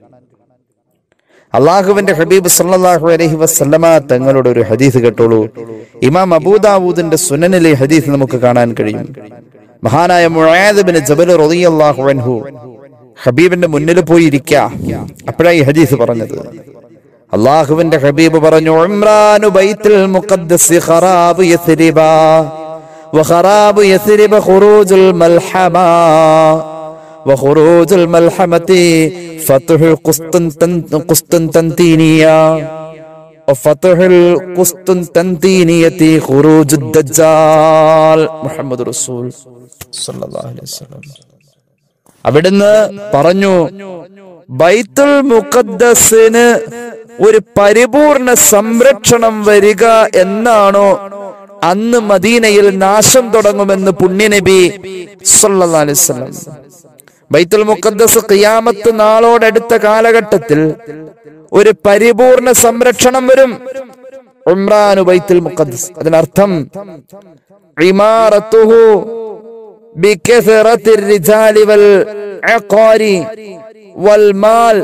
അള്ളാഹുവിന്റെ ഹബീബ് സല്ലല്ലാഹു അലൈഹി വസല്ലമ തങ്ങളുടെ ഒരു ഹദീസ് കേട്ടോളൂ ഇമാം അബൂദാവൂദിന്റെ സുനനിലെ ഹദീസ് നമുക്ക് കാണാൻ കഴിയും മഹാനായ മുആദ് ബിൻ ജബൽ റളിയല്ലാഹു അൻഹു ഹബീബിന്റെ മുന്നിൽ പോയി ഇരിക്ക അപ്പോഴാണ് ഈ ഹദീസ് പറഞ്ഞത് അള്ളാഹുവിന്റെ ഹബീബ് പറഞ്ഞു ഉംറാനു ബൈത്തുൽ മുഖദ്ദസ് ഖറാബ് യസ്രിബ وخراب يثرب خروج الملحمة وخروج الملحمة فتح قسطنطن- قسطنطينية وفتح القسطنطينية خروج الدجال محمد رسول صلى الله عليه وسلم അവിടുന്ന് പറഞ്ഞു ബൈത്തുൽ മുഖദ്ദസിന് ഒരു പരിപൂർണ സംരക്ഷണം വരിക എന്നാണോ അന്ന് മദീനയിൽ നാശം തുടങ്ങുമെന്ന് പുണ്യനബി സല്ലല്ലാഹു അലൈഹി വസല്ലം ബൈത്തുൽ മുഖദ്ദസ് ഖിയാമത്ത് നാളോടടുത്ത കാലഘട്ടത്തിൽ ഒരു പരിപൂർണ സംരക്ഷണം വരും ഉംറാനു ബൈത്തുൽ മുഖദ്ദസ് അതിനർത്ഥം ഇമാറത്തുഹു بكثرة الرجال والعقار والمال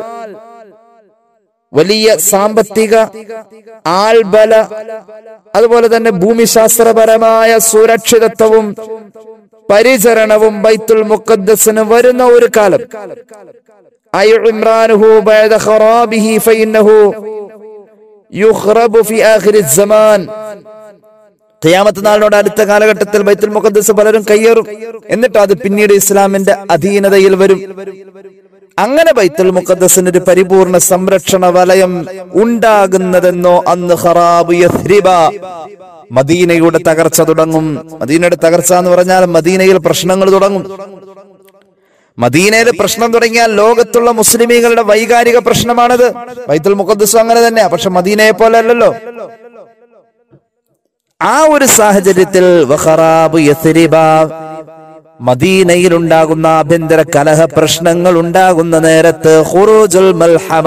വലിയ സാമ്പത്തിക ആൾബല അതുപോലെ തന്നെ ഭൂമിശാസ്ത്രപരമായ സുരക്ഷിതത്വവും പരിചരണവും ബൈത്തുൽ മുഖദ്ദസിന് വരുന്ന ഒരു കാലം അയ ഇമ്രാനുഹു ബഅദ ഖറാബിഹി ഫഇന്നഹു യുഖ്റബു ഫി ആഖിരി സമാൻ ഖിയാമത്ത് നാളിനോട് അടുത്ത കാലഘട്ടത്തിൽ ബൈത്തുൽ മുഖദ്ദസ് പലരും കയ്യേറും എന്നിട്ട് അത് പിന്നീട് ഇസ്ലാമിന്റെ അധീനതയിൽ വരും അങ്ങനെ ബൈത്തുൽ മുഖദ്ദസിന് ഒരു പരിപൂർണ സംരക്ഷണ വലയം ഉണ്ടാകുന്നതെന്നോ അന്ന് ഖറാബ് യഥ്രിബ മദീനയുടെ തകർച്ച തുടങ്ങും മദീനയുടെ തകർച്ച എന്ന് പറഞ്ഞാൽ മദീനയിൽ പ്രശ്നങ്ങൾ തുടങ്ങും മദീനയിൽ പ്രശ്നം തുടങ്ങിയാൽ ലോകത്തുള്ള മുസ്ലിമീങ്ങളുടെ വൈകാരിക പ്രശ്നമാണത് ബൈത്തുൽ മുഖദ്ദസ് അങ്ങനെ തന്നെയാ പക്ഷെ മദീനയെ പോലെ അല്ലല്ലോ ആ ഒരു സാഹചര്യത്തിൽ വഖറാബ് യഥ്രിബ മദീനയിൽ ഉണ്ടാകുന്ന ആഭ്യന്തര കലഹ പ്രശ്നങ്ങൾ ഉണ്ടാകുന്ന നേരത്ത് ഖുറൂജുൽ മൽഹമ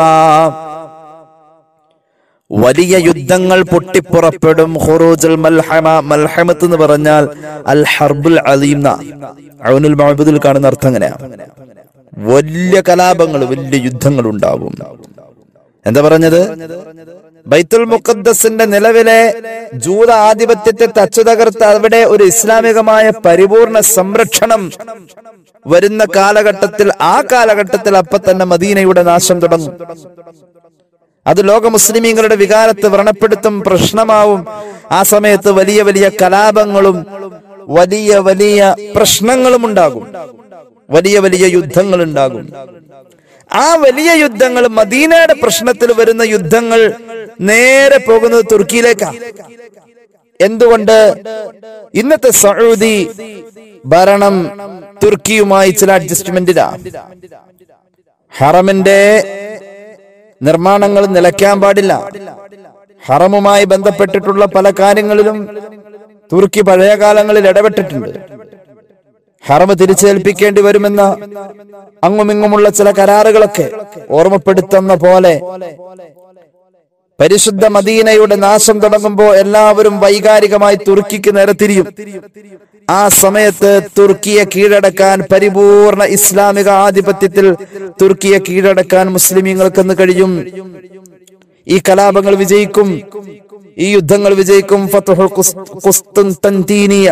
വലിയ യുദ്ധങ്ങൾ പൊട്ടിപ്പുറപ്പെടും ഖുറൂജുൽ മൽഹമ മൽഹമത്ത് എന്ന് പറഞ്ഞാൽ അൽ ഹർബുൽ അലീം ഔനുൽ മഅബുദിൽ കാണുന്ന അർത്ഥം അങ്ങനെയാ വലിയ കലാപങ്ങൾ വലിയ യുദ്ധങ്ങൾ ഉണ്ടാകും എന്താ പറഞ്ഞത് ബൈത്തുൽ മുഖദ്ദസിന്റെ നിലവിലെ ജൂത ആധിപത്യത്തെ തച്ചു തകർത്ത് അവിടെ ഒരു ഇസ്ലാമികമായ പരിപൂർണ സംരക്ഷണം വരുന്ന കാലഘട്ടത്തിൽ ആ കാലഘട്ടത്തിൽ അപ്പൊ തന്നെ മദീനയുടെ നാശം തുടങ്ങും അത് ലോക മുസ്ലിമീങ്ങളുടെ വികാരത്തെ വ്രണപ്പെടുത്തും പ്രശ്നമാവും ആ സമയത്ത് വലിയ വലിയ കലാപങ്ങളും വലിയ വലിയ പ്രശ്നങ്ങളും ഉണ്ടാകും വലിയ വലിയ യുദ്ധങ്ങൾ ഉണ്ടാകും ആ വലിയ യുദ്ധങ്ങൾ മദീനയുടെ പ്രശ്നത്തിൽ വരുന്ന യുദ്ധങ്ങൾ നേരെ പോകുന്നത് തുർക്കിയിലേക്കാണ് എന്തുകൊണ്ട് ഇന്നത്തെ സൗദി ഭരണം തുർക്കിയുമായി ചില അഡ്ജസ്റ്റ്മെന്റിലാണ് ഹറമിന്റെ നിർമ്മാണങ്ങൾ നിലയ്ക്കാൻ പാടില്ല ഹറമുമായി ബന്ധപ്പെട്ടിട്ടുള്ള പല കാര്യങ്ങളിലും തുർക്കി പഴയ കാലങ്ങളിൽ ഇടപെട്ടിട്ടുണ്ട് ഹറമ് തിരിച്ചേൽപ്പിക്കേണ്ടി വരുമെന്ന അങ്ങുമിങ്ങുമുള്ള ചില കരാറുകളൊക്കെ ഓർമ്മപ്പെടുത്തുന്ന പോലെ പരിശുദ്ധ മദീനയുടെ നാശം തുടങ്ങുമ്പോൾ എല്ലാവരും വൈകാരികമായി തുർക്കിക്ക് നേരെ തിരിയും ആ സമയത്ത് തുർക്കിയെ കീഴടക്കാൻ പരിപൂർണ ഇസ്ലാമിക ആധിപത്യത്തിൽ തുർക്കിയെ കീഴടക്കാൻ മുസ്ലിമീങ്ങൾക്കെന്ന് കഴിയും ഈ കലാപങ്ങൾ വിജയിക്കും ഈ യുദ്ധങ്ങൾ വിജയിക്കും ഫത്തുഹുൽ ഖുസ്- ഖുസ്തുൻതന്തീനിയ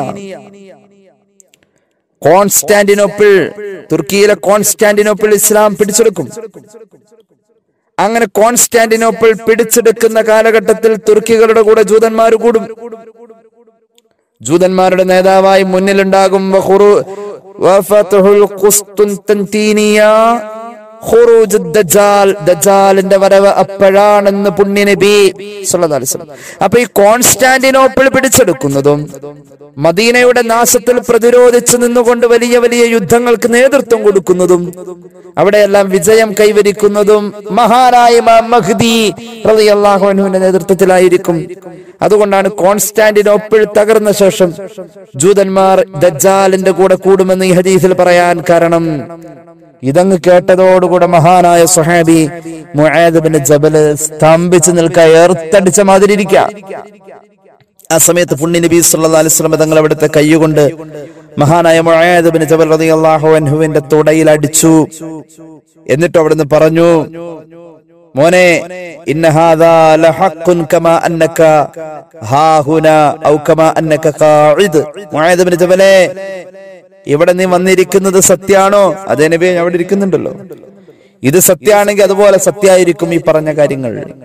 കോൺസ്റ്റാന്റിനോപ്പിൾ തുർക്കിയിലെ കോൺസ്റ്റാന്റിനോപ്പിൾ ഇസ്ലാം പിടിച്ചെടുക്കും അങ്ങനെ കോൺസ്റ്റാന്റിനോപ്പിൾ പിടിച്ചെടുക്കുന്ന കാലഘട്ടത്തിൽ തുർക്കികളുടെ കൂടെ ജൂതന്മാർ കൂടും ജൂതന്മാരുടെ നേതാവായി മുന്നിലുണ്ടാകും വഖുറു- വഫതുഹുൽ ഖുസ്തുൻതന്തീനിയ ഖുറൂജ് ദജ്ജാൽ ദജ്ജാലിന്റെ വരവ് അപ്പോഴാണെന്ന് പുണ്യനബി സല്ലല്ലാഹു അലൈഹി വസല്ലം അപ്പൊ ഈ കോൺസ്റ്റാന്റിനോപ്പിൾ പിടിച്ചെടുക്കുന്നതും മദീനയുടെ നാശത്തിൽ പ്രതിരോധിച്ചു നിന്നുകൊണ്ട് വലിയ വലിയ യുദ്ധങ്ങൾക്ക് നേതൃത്വം കൊടുക്കുന്നതും അവിടെയെല്ലാം വിജയം കൈവരിക്കുന്നതും മഹാനായ ഇമാം മഹ്ദി റളിയല്ലാഹു അൻഹുവിന്റെ നേതൃത്വത്തിലായിരിക്കും അതുകൊണ്ടാണ് കോൺസ്റ്റാന്റിനോപ്പിൾ തകർന്ന ശേഷം ജൂതന്മാർ ദജ്ജാലിന്റെ കൂടെ കൂടുമെന്ന് ഈ ഹദീസിൽ പറയാൻ കാരണം ഇതങ്ങ് കേട്ടതോടുകൂടെ മഹാനായ സുഹാബി മുആദ് ബിൻ ജബല് സ്തംഭിച്ചു നിൽക്കുക ഏർത്തടിച്ച മാതിരി ഇരിക്കുക ആ സമയത്ത് പുണ്യ നബി സല്ലല്ലാഹു അലൈഹി വസല്ലം തങ്ങൾ അവിടുത്തെ കൈകൊണ്ട് മഹാനായ മുആദ് ബിൻ ജബൽ റളിയല്ലാഹു അൻഹുവിന്റെ തുടയിൽ അടിച്ചു എന്നിട്ട് അവിടുന്ന് പറഞ്ഞു മോനെ ഇന്ന ഹാദാ ലഹഖുൻ കമാ അന്നക ഹാഹുന ഔ കമാ അന്നക ഖാഇദ് മുആദ് ബിൻ ജബലേ ഇവിടെ നീ വന്നിരിക്കുന്നത് സത്യാണോ അതേ നബി ഞാൻ അവിടെ ഇരിക്കുന്നുണ്ടല്ലോ ഇത് സത്യാണെങ്കിൽ അതുപോലെ സത്യായിരിക്കും ഈ പറഞ്ഞ കാര്യങ്ങൾ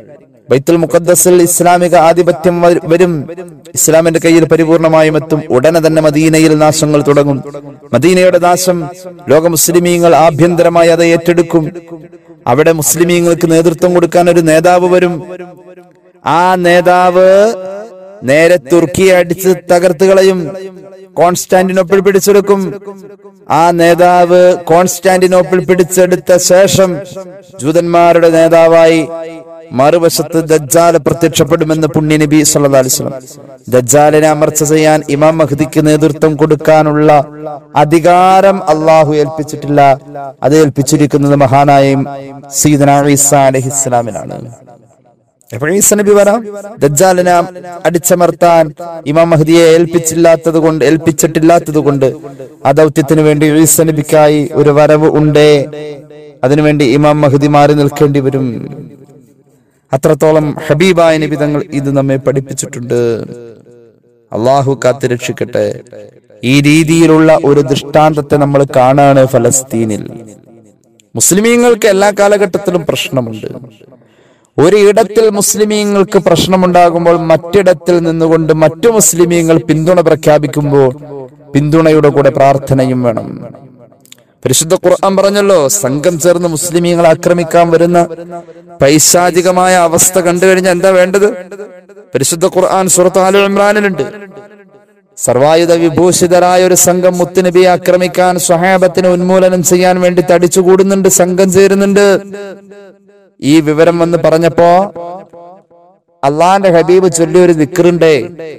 ബൈത്തുൽ മുഖദ്ദസിൽ ഇസ്ലാമിക ആധിപത്യം വ- വരും ഇസ്ലാമിന്റെ കയ്യിൽ പരിപൂർണമായും എത്തും ഉടനെ തന്നെ മദീനയിൽ നാശങ്ങൾ തുടങ്ങും മദീനയുടെ നാശം ലോക മുസ്ലിമീങ്ങൾ ആഭ്യന്തരമായി അത് ഏറ്റെടുക്കും അവിടെ മുസ്ലിമീങ്ങൾക്ക് നേതൃത്വം കൊടുക്കാൻ ഒരു നേതാവ് വരും ആ നേതാവ് നേരെ തുർക്കിയെ അടിച്ച് തകർത്ത് കളയും കോൺസ്റ്റാന്റിനോപ്പിൾ പിടിച്ചെടുക്കും ആ നേതാവ് കോൺസ്റ്റാന്റിനോപ്പിൾ പിടിച്ചെടുത്ത ശേഷം ജൂതന്മാരുടെ നേതാവായി മറുവശത്ത് ദജ്ജാല് പ്രത്യക്ഷപ്പെടുമെന്ന് പുണ്യ നബി സല്ലല്ലാഹു അലൈഹി വസല്ലം ദജ്ജാലിനെ അമർച്ച ചെയ്യാൻ ഇമാം മഹ്ദിക്ക് നേതൃത്വം കൊടുക്കാനുള്ള അധികാരം അള്ളാഹു ഏൽപ്പിച്ചിട്ടില്ല അത് ഏൽപ്പിച്ചിരിക്കുന്നത് മഹാനായ സീദന ഈസ അലഹിസ്ലാമിനാണ് എപ്പോഴും ഈസ നബി വരാം ദജ്ജാലിനെ അടിച്ചമർത്താൻ ഇമാം മഹദിയെ ഏൽപ്പിച്ചില്ലാത്തത് കൊണ്ട് ഏൽപ്പിച്ചിട്ടില്ലാത്തത് കൊണ്ട് ആ ദൗത്യത്തിന് വേണ്ടി ഈസ നബിക്കായി ഒരു വരവ് ഉണ്ടേ അതിനുവേണ്ടി ഇമാം മഹദി മാറി നിൽക്കേണ്ടി വരും അത്രത്തോളം ഹബീബായ നബി തങ്ങൾ ഇത് നമ്മെ പഠിപ്പിച്ചിട്ടുണ്ട് അള്ളാഹു കാത്തുരക്ഷിക്കട്ടെ ഈ രീതിയിലുള്ള ഒരു ദൃഷ്ടാന്തത്തെ നമ്മൾ കാണാണ് ഫലസ്തീനിൽ മുസ്ലിമീങ്ങൾക്ക് എല്ലാ കാലഘട്ടത്തിലും പ്രശ്നമുണ്ട് ഒരിടത്തിൽ മുസ്ലിമീങ്ങൾക്ക് പ്രശ്നമുണ്ടാകുമ്പോൾ മറ്റിടത്തിൽ നിന്നുകൊണ്ട് മറ്റു മുസ്ലിമീങ്ങൾ പിന്തുണ പ്രഖ്യാപിക്കുമ്പോൾ പിന്തുണയുടെ കൂടെ പ്രാർത്ഥനയും വേണം പരിശുദ്ധ ഖുർആൻ പറഞ്ഞല്ലോ സംഘം ചേർന്ന് മുസ്ലിമീങ്ങളെ ആക്രമിക്കാൻ വരുന്ന പൈശാചികമായ അവസ്ഥ കണ്ടു കഴിഞ്ഞാൽ എന്താ വേണ്ടത് പരിശുദ്ധ ഖുർആൻ സുഹൃത്ത് ആലു ഇമ്രാനിലുണ്ട് സർവായുധ വിഭൂഷിതരായ ഒരു സംഘം മുത്തുനബിയെ ആക്രമിക്കാൻ സ്വഹാബത്തിന് ഉന്മൂലനം ചെയ്യാൻ വേണ്ടി തടിച്ചുകൂടുന്നുണ്ട് സംഘം ചേരുന്നുണ്ട് ഈ വിവരം വന്ന് പറഞ്ഞപ്പോ അള്ളാന്റെ ഹബീബ് ചൊല്ലിയ ഒരു ദിക്കറുണ്ടേ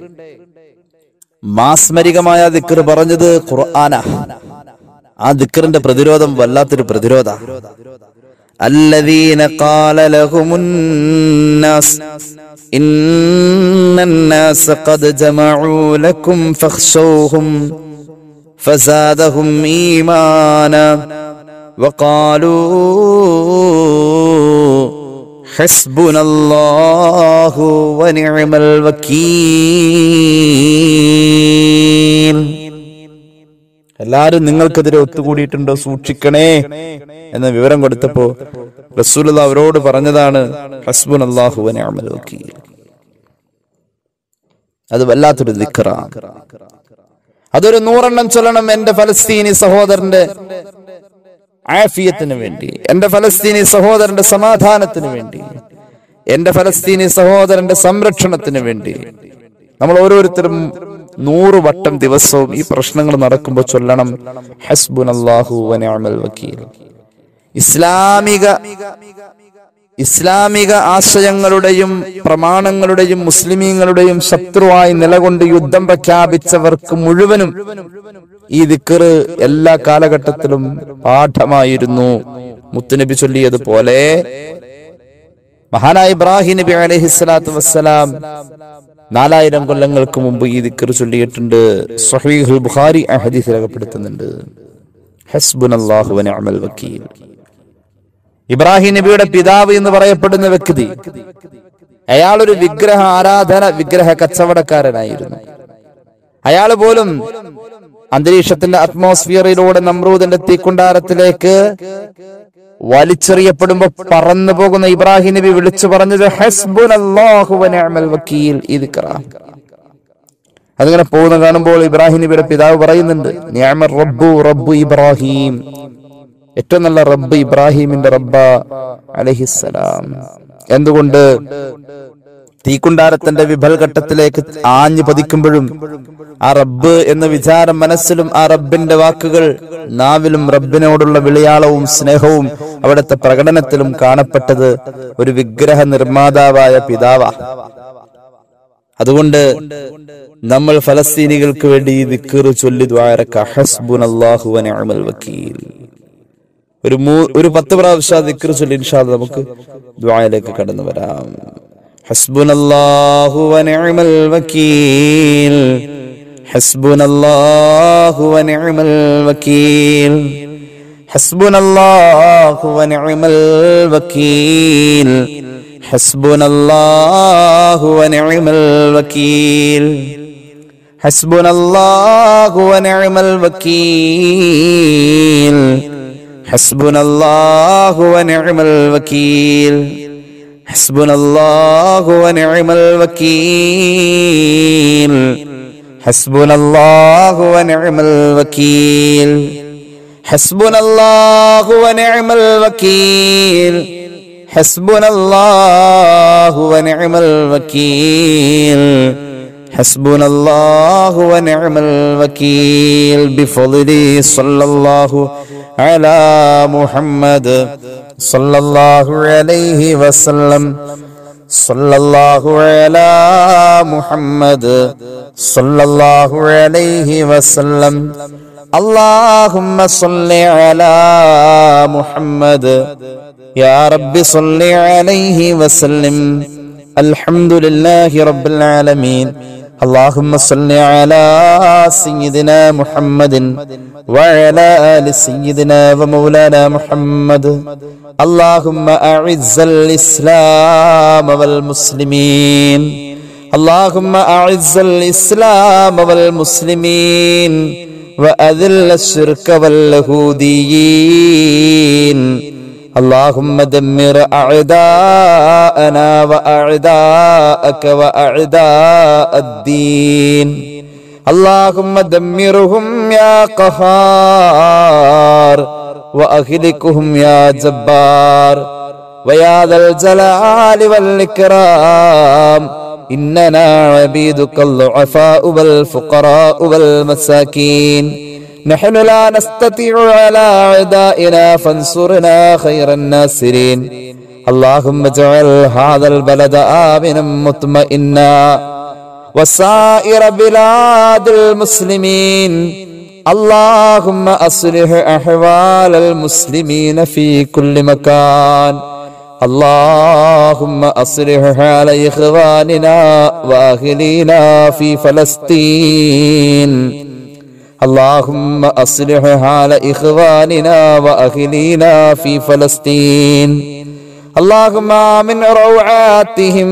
മാസ്മരികമായ ദിക്കർ പറഞ്ഞത് ഖുർആന ആ ദിക്കറിന്റെ പ്രതിരോധം വല്ലാത്തൊരു പ്രതിരോധ الذين قال لهم الناس إن الناس قد جمعوا لكم فاخشوهم فزادهم إيمانا وقالوا حسبنا الله ونعم الوكيل എല്ലാരും നിങ്ങൾക്കെതിരെ ഒത്തുകൂടിയിട്ടുണ്ടോ സൂക്ഷിക്കണേ എന്ന വിവരം കൊടുത്തപ്പോ റസൂലുള്ള അവരോട് പറഞ്ഞതാണ് ഹസ്ബുൻ അള്ളാഹു വനിഅമൽ വക്കീൽ അത് വല്ലാത്തൊരു ദിക്റാണ് അതൊരു നൂറെണ്ണം ചൊല്ലണം എന്റെ ഫലസ്തീനി സഹോദരന്റെ ആഫിയത്തിന് വേണ്ടി എന്റെ ഫലസ്തീനി സഹോദരന്റെ സമാധാനത്തിന് വേണ്ടി എന്റെ ഫലസ്തീനി സഹോദരന്റെ സംരക്ഷണത്തിന് വേണ്ടി നമ്മൾ ഓരോരുത്തരും നൂറ് വട്ടം ദിവസവും ഈ പ്രശ്നങ്ങൾ നടക്കുമ്പോൾ ചൊല്ലണം ഹസ്ബുൻ അള്ളാഹു വനിഅമൽ വക്കീൽ ഇസ്ലാമിക ഇസ്ലാമിക ആശയങ്ങളുടെയും പ്രമാണങ്ങളുടെയും മുസ്ലിമീങ്ങളുടെയും ശത്രുവായി നിലകൊണ്ട് യുദ്ധം പ്രഖ്യാപിച്ചവർക്ക് മുഴുവനും ഈ ദിക്കറ് എല്ലാ കാലഘട്ടത്തിലും പാഠമായിരുന്നു മുത്തുനബി ചൊല്ലിയതുപോലെ മഹാനായ ഇബ്രാഹിം നബി അലൈഹി സ്വലാത്തു വസ്സലാം നാലായിരം കൊല്ലങ്ങൾക്ക് മുമ്പ് ഈ ദിക്കർ ചൊല്ലിയിട്ടുണ്ട് സ്വഹീഹുൽ ബുഖാരി ആ ഹദീസ് രേഖപ്പെടുത്തുന്നുണ്ട് ഹസ്ബുനല്ലാഹു വനിഅമൽ വക്കീൽ ഇബ്രാഹിം നബിയുടെ പിതാവ് എന്ന് പറയപ്പെടുന്ന വ്യക്തി അയാൾ ഒരു വിഗ്രഹ ആരാധന വിഗ്രഹ കച്ചവടക്കാരനായിരുന്നു അയാൾ പോലും അന്തരീക്ഷത്തിന്റെ അറ്റ്മോസ്ഫിയറിലൂടെ നമ്രൂദിന്റെ തീക്കുണ്ടാരത്തിലേക്ക് വലിച്ചെറിയപ്പെടുമ്പോ പറന്നു പോകുന്ന ഇബ്രാഹിം നബി വിളിച്ചു പറഞ്ഞത് ഹസ്ബുനല്ലാഹു വനിഅമൽ വക്കീൽ ഈ ദിക്റാ അതിങ്ങനെ പോകുന്ന കാണുമ്പോൾ ഇബ്രാഹിം നബിയുടെ പിതാവ് പറയുന്നുണ്ട് നിഅമർ റബ്ബു റബ്ബു ഇബ്രാഹിം ഏറ്റവും നല്ല റബ്ബ് ഇബ്രാഹിമിന്റെ റബ്ബ അലഹിസലാം എന്തുകൊണ്ട് തീക്കുണ്ടാരത്തിന്റെ വിഭൽഘട്ടത്തിലേക്ക് ആഞ്ഞു പതിക്കുമ്പോഴും ആ റബ്ബ് എന്ന വിചാരം മനസ്സിലും ആ റബ്ബിന്റെ വാക്കുകൾ നാവിലും റബ്ബിനോടുള്ള വിളിയാളവും സ്നേഹവും അവിടുത്തെ പ്രകടനത്തിലും കാണപ്പെട്ടത് ഒരു വിഗ്രഹ നിർമ്മാതാവായ പിതാവ അതുകൊണ്ട് നമ്മൾ ഫലസ്തീനികൾക്ക് വേണ്ടി ഈ ദിക്കറ് ചൊല്ലി ദ്വാരക്ക ഹസ്ബുനല്ലാഹു വനിഅമൽ വക്കീൽ ഒരു മൂ ഒരു പത്ത് പ്രാവശ്യം ദിക്കർ ചൊല്ലി ഇൻഷാ അല്ലാ നമുക്ക് ദ്വായയിലേക്ക് കടന്നു വരാം ഹസ്ബുനല്ലാഹു വനിഅമൽ വക്കീൽ ഹസ്ബുനല്ലാഹു വനിഅമൽ വക്കീൽ ഹസ്ബുനല്ലാഹു വനിഅമൽ വക്കീൽ ഹസ്ബുനല്ലാഹു വനിഅമൽ വക്കീൽ ഹസ്ബുനല്ലാഹു വനിഅമൽ വക്കീൽ حسبنا الله ونعم الوكيل حسبنا الله ونعم الوكيل حسبنا الله ونعم الوكيل حسبنا الله ونعم الوكيل حسبنا الله ونعم الوكيل حسبنا الله ونعم الوكيل بفضله صلى الله على محمد صلى الله عليه وسلم صلى الله على محمد صلى الله عليه وسلم اللهم صل على محمد يا رب صل عليه وسلم الحمد لله رب العالمين اللهم صل على سيدنا محمد وعلى آل سيدنا ومولانا محمد اللهم أعز الإسلام والمسلمين اللهم أعز الإسلام والمسلمين وأذل الشرك واليهوديين اللهم دمر أعداءنا وأعداءك وأعداء الدين اللهم دمرهم يا قهار وأهلكهم يا جبار ويا ذا الجلال والإكرام إننا عبيدك الضعفاء والفقراء والمساكين نحن لا نستطيع على أعدائنا فانصرنا خير الناصرين اللهم اجعل هذا البلد آمنا مطمئنا وسائر بلاد المسلمين اللهم أصلح أحوال المسلمين في كل مكان اللهم أصلح حال إخواننا وأهلينا في فلسطين اللهم أصلح حال إخواننا وأهلينا في فلسطين اللهم من روعاتهم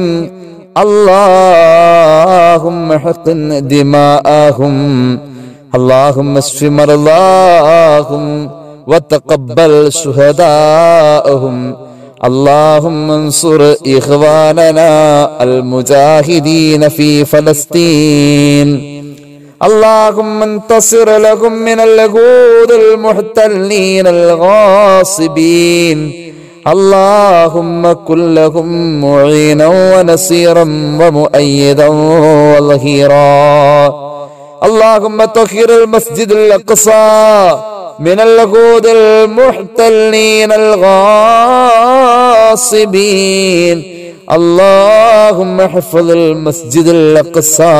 اللهم حقن دماءهم اللهم اشف مرضاهم وتقبل شهداءهم اللهم انصر إخواننا المجاهدين في فلسطين اللهم انتصر لهم من اليهود المحتلين الغاصبين اللهم كن لهم معينا ونصيرا ومؤيدا وظهيرا اللهم طهر المسجد الأقصى من اليهود المحتلين الغاصبين اللهم احفظ المسجد الأقصى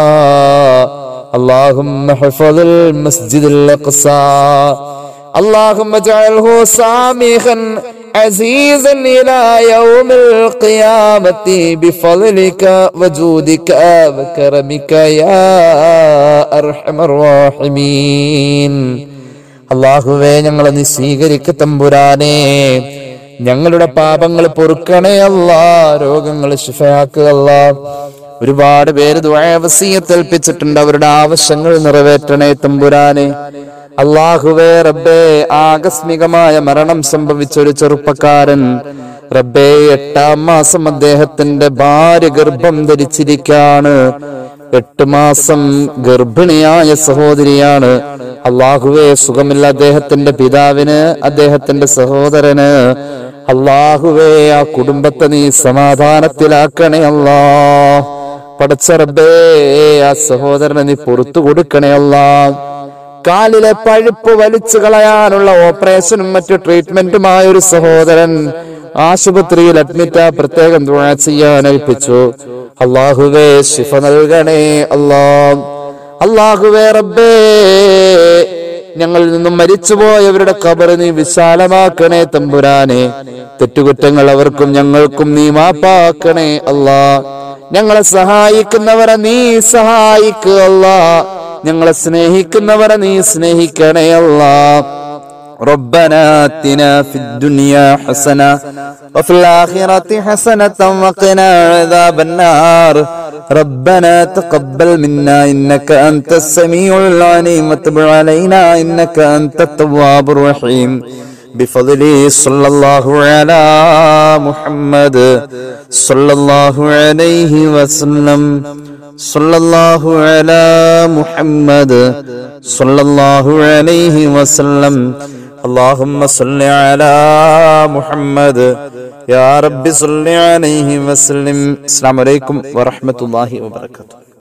اللهم احفظ المسجد الأقصى اللهم اجعله سامخا عزيزا إلى يوم القيامة بفضلك وجودك وكرمك يا أرحم الراحمين അള്ളാഹുവേ ഞങ്ങളെ നീ സ്വീകരിക്ക തമ്പുരാനെ ഞങ്ങളുടെ പാപങ്ങൾ പൊറുക്കണേ അല്ല രോഗങ്ങൾ ശിഫയാക്കുക അല്ല ഒരുപാട് പേര് ദ്വയവസീയത്തേൽപ്പിച്ചിട്ടുണ്ട് അവരുടെ ആവശ്യങ്ങൾ നിറവേറ്റണേ തമ്പുരാനെ അള്ളാഹുവേ റബ്ബേ ആകസ്മികമായ മരണം സംഭവിച്ച ഒരു ചെറുപ്പക്കാരൻ റബ്ബേ എട്ടാം മാസം അദ്ദേഹത്തിന്റെ ഭാര്യ ഗർഭം ധരിച്ചിരിക്കാണ് എട്ട് മാസം ഗർഭിണിയായ സഹോദരിയാണ് അള്ളാഹുവെ സുഖമില്ല അദ്ദേഹത്തിന്റെ പിതാവിന് അദ്ദേഹത്തിന്റെ സഹോദരന് അള്ളാഹുവേ ആ കുടുംബത്തെ നീ സമാധാനത്തിലാക്കണേ അല്ലാ പടച്ചറബേ ആ സഹോദരനെ നീ പുറത്തു കൊടുക്കണേ അല്ലാ കാലിലെ പഴുപ്പ് വലിച്ചു കളയാനുള്ള ഓപ്പറേഷനും മറ്റു ട്രീറ്റ്മെന്റുമായ ഒരു സഹോദരൻ ആശുപത്രിയിൽ അഡ്മിറ്റ് പ്രത്യേകം ദുആ ചെയ്യാൻ ഏൽപ്പിച്ചു അള്ളാഹുവേ ശിഫ നൽകണേ അല്ലാ അള്ളാഹുവേ റബ്ബേ ഞങ്ങളിൽ നിന്നും മരിച്ചുപോയവരുടെ കബർ നീ വിശാലമാക്കണേ തമ്പുരാനെ തെറ്റുകുറ്റങ്ങൾ അവർക്കും ഞങ്ങൾക്കും നീ മാപ്പാക്കണേ അല്ലാ ഞങ്ങളെ സഹായിക്കുന്നവരെ നീ സഹായിക്കുക അല്ലാ ഞങ്ങളെ സ്നേഹിക്കുന്നവരെ നീ സ്നേഹിക്കണേ അല്ലാ ربنا آتنا في الدنيا حسنة وفي الآخرة حسنة وقنا عذاب النار ربنا تقبل منا إنك أنت السميع العليم وتب علينا إنك أنت التواب الرحيم بفضله صلى الله على محمد صلى الله عليه وسلم صلى الله على محمد صلى الله عليه وسلم اللهم صل على محمد يا رب صل عليه وسلم السلام عليكم ورحمة الله وبركاته